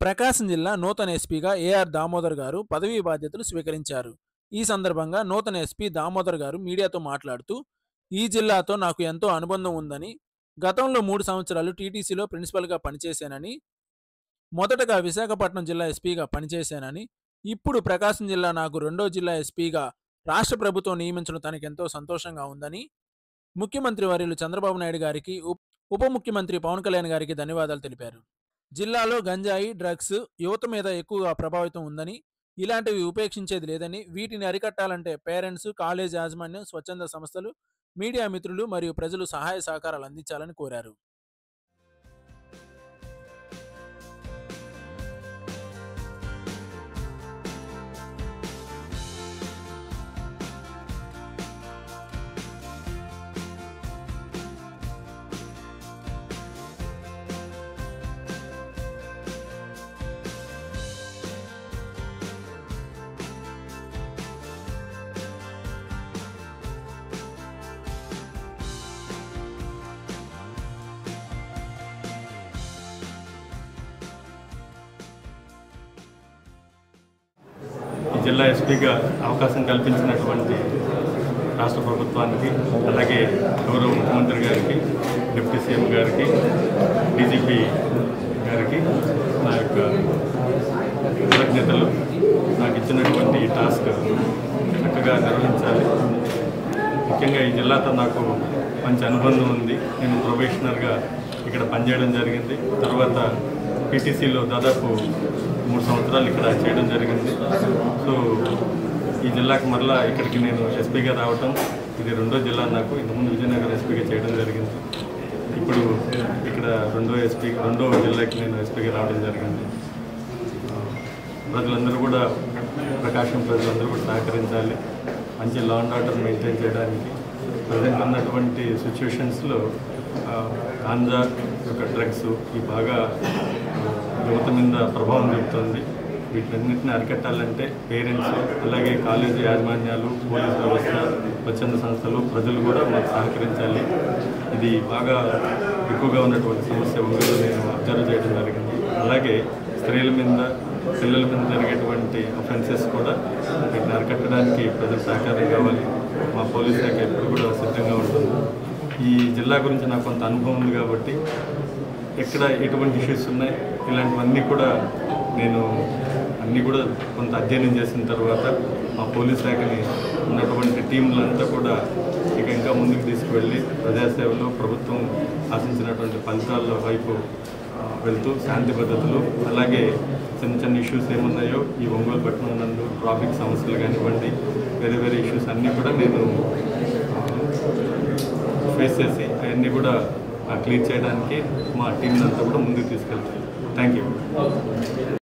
ప్రకాశం జిల్లా నూతన ఎస్పీగా ఏఆర్ దామోదర్ గారు పదవీ బాధ్యతలు స్వీకరించారు ఈ సందర్భంగా నూతన ఎస్పీ దామోదర్ గారు మీడియాతో మాట్లాడుతూ ఈ జిల్లాతో నాకు ఎంతో అనుబంధం ఉందని గతంలో మూడు సంవత్సరాలు టీటీసీలో ప్రిన్సిపల్గా పనిచేశానని మొదటగా విశాఖపట్నం జిల్లా ఎస్పీగా పనిచేశానని ఇప్పుడు ప్రకాశం జిల్లా నాకు రెండో జిల్లా ఎస్పీగా రాష్ట్ర ప్రభుత్వం నియమించడం తనకెంతో సంతోషంగా ఉందని ముఖ్యమంత్రి వర్యులు చంద్రబాబు నాయుడు గారికి ఉప్- ఉప ముఖ్యమంత్రి పవన్ కళ్యాణ్ గారికి ధన్యవాదాలు తెలిపారు జిల్లాలో గంజాయి డ్రగ్స్ యువత మీద ఎక్కువగా ప్రభావితం ఉందని ఇలాంటివి ఉపేక్షించేది లేదని వీటిని అరికట్టాలంటే పేరెంట్స్ కాలేజ్ యాజమాన్యం స్వచ్ఛంద సంస్థలు మీడియా మిత్రులు మరియు ప్రజలు సహాయ సహకారాలు అందించాలని కోరారు ఈ జిల్లా ఎస్పీగా అవకాశం కల్పించినటువంటి రాష్ట్ర ప్రభుత్వానికి అలాగే గౌరవ ముఖ్యమంత్రి గారికి డిప్యూటీ సీఎం గారికి డీజీపీ గారికి నా యొక్క కృతజ్ఞతలు నాకు ఇచ్చినటువంటి ఈ టాస్క్ చక్కగా నిర్వహించాలి ముఖ్యంగా ఈ జిల్లాతో నాకు మంచి అనుబంధం ఉంది నేను ప్రొఫెషనల్గా ఇక్కడ పనిచేయడం జరిగింది తర్వాత పీటీసీలో దాదాపు మూడు సంవత్సరాలు ఇక్కడ చేయడం జరిగింది సో ఈ జిల్లాకు మరలా ఇక్కడికి నేను ఎస్పీగా రావటం ఇది రెండో జిల్లా నాకు ఇంతకుముందు విజయనగరం ఎస్పీగా చేయడం జరిగింది ఇప్పుడు ఇక్కడ రెండో ఎస్పీ రెండో జిల్లాకి నేను ఎస్పీగా రావడం జరిగింది ప్రజలందరూ కూడా ప్రకాశం ప్రజలందరూ కూడా సహకరించాలి మంచి లా అండ్ ఆర్డర్ మెయింటైన్ చేయడానికి ప్రజెంట్ ఉన్నటువంటి సిచ్యువేషన్స్లో గాంజా యొక్క డ్రగ్స్ ఈ బాగా ఆ, యువత మీద ప్రభావం చూపుతుంది వీటన్నిటిని అరికట్టాలంటే పేరెంట్స్ అలాగే కాలేజీ యాజమాన్యాలు పోలీస్ వ్యవస్థ స్వచ్ఛంద సంస్థలు ప్రజలు కూడా మాకు సహకరించాలి ఇది బాగా ఎక్కువగా ఉన్నటువంటి సమస్య ఒంగోలు నేను అబ్జర్వ్ చేయడం జరిగింది అలాగే స్త్రీల మీద పిల్లల మీద జరిగేటువంటి అఫెన్సెస్ కూడా వీటిని అరికట్టడానికి ప్రజల సహకారం కావాలి మా పోలీస్ శాఖ ఎప్పుడు కూడా సిద్ధంగా ఉంటుంది ఈ జిల్లా గురించి నాకు కొంత అనుభవం ఉంది కాబట్టి ఎక్కడ ఎటువంటి ఇష్యూస్ ఉన్నాయి ఇలాంటివన్నీ కూడా నేను అన్నీ కూడా కొంత అధ్యయనం చేసిన తర్వాత మా పోలీస్ శాఖని ఉన్నటువంటి టీంలంతా కూడా ఇక ఇంకా ముందుకు తీసుకువెళ్ళి ప్రజాసేవలో ప్రభుత్వం ఆశించినటువంటి ఫలితాల వైపు ఆ, వెళ్తూ శాంతి భద్రతలు అలాగే చిన్న చిన్న ఇష్యూస్ ఏమున్నాయో ఈ ఒంగోలు పట్టణం నందు ట్రాఫిక్ సమస్యలు కానివ్వండి వేరే వేరే ఇష్యూస్ అన్నీ కూడా నేను ఫేస్ చేసి అవన్నీ కూడా క్లియర్ చేయడానికి మా టీం అంతా కూడా ముందుకు తీసుకెళ్తాను థ్యాంక్ యూ